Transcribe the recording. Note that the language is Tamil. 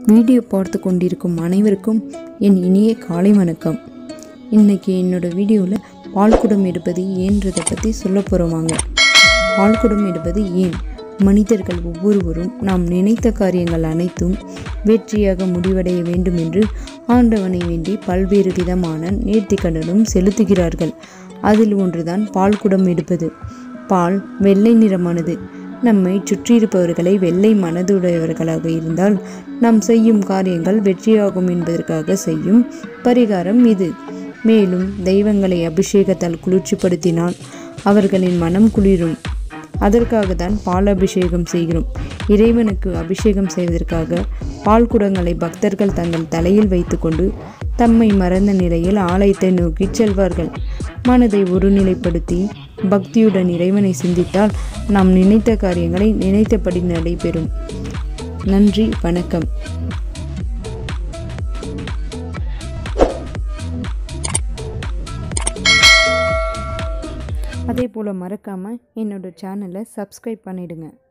வீடியோ பார்த்து கொண்டிருக்கும் அனைவருக்கும் என் இனிய காலை வணக்கம் இன்னைக்கு என்னோட வீடியோவில் பால்குடம் எடுப்பது ஏன்றதை பற்றி சொல்ல போகிறோம் வாங்க பால்குடம் எடுப்பது ஏன் மனிதர்கள் ஒவ்வொருவரும் நாம் நினைத்த காரியங்கள் அனைத்தும் வெற்றியாக முடிவடைய வேண்டும் என்று ஆண்டவனை வேண்டி பல்வேறு விதமான நேர்த்திக்கடனும் செலுத்துகிறார்கள் அதில் ஒன்றுதான் பால்குடம் எடுப்பது பால் வெள்ளை நிறமானது நம்மை சுற்றியிருப்பவர்களை வெள்ளை மனதுடையவர்களாக இருந்தால் நாம் செய்யும் காரியங்கள் வெற்றியாகும் என்பதற்காக செய்யும் பரிகாரம் இது மேலும் தெய்வங்களை அபிஷேகத்தால் குளிர்ச்சிப்படுத்தினால் அவர்களின் மனம் குளிரும் அதற்காக தான் பால் அபிஷேகம் செய்கிறோம் இறைவனுக்கு அபிஷேகம் செய்வதற்காக பால் குடங்களை பக்தர்கள் தங்கள் தலையில் வைத்துக்கொண்டு தம்மை மறந்த நிலையில் ஆலயத்தை நோக்கி செல்வார்கள் மனதை ஒருநிலைப்படுத்தி பக்தியுடன் இறைவனை சிந்தித்தால் நாம் நினைத்த காரியங்களை நினைத்தபடி நடைபெறும் நன்றி வணக்கம் அதே போல் மறக்காமல் என்னோட சேனலை சப்ஸ்கிரைப் பண்ணிடுங்க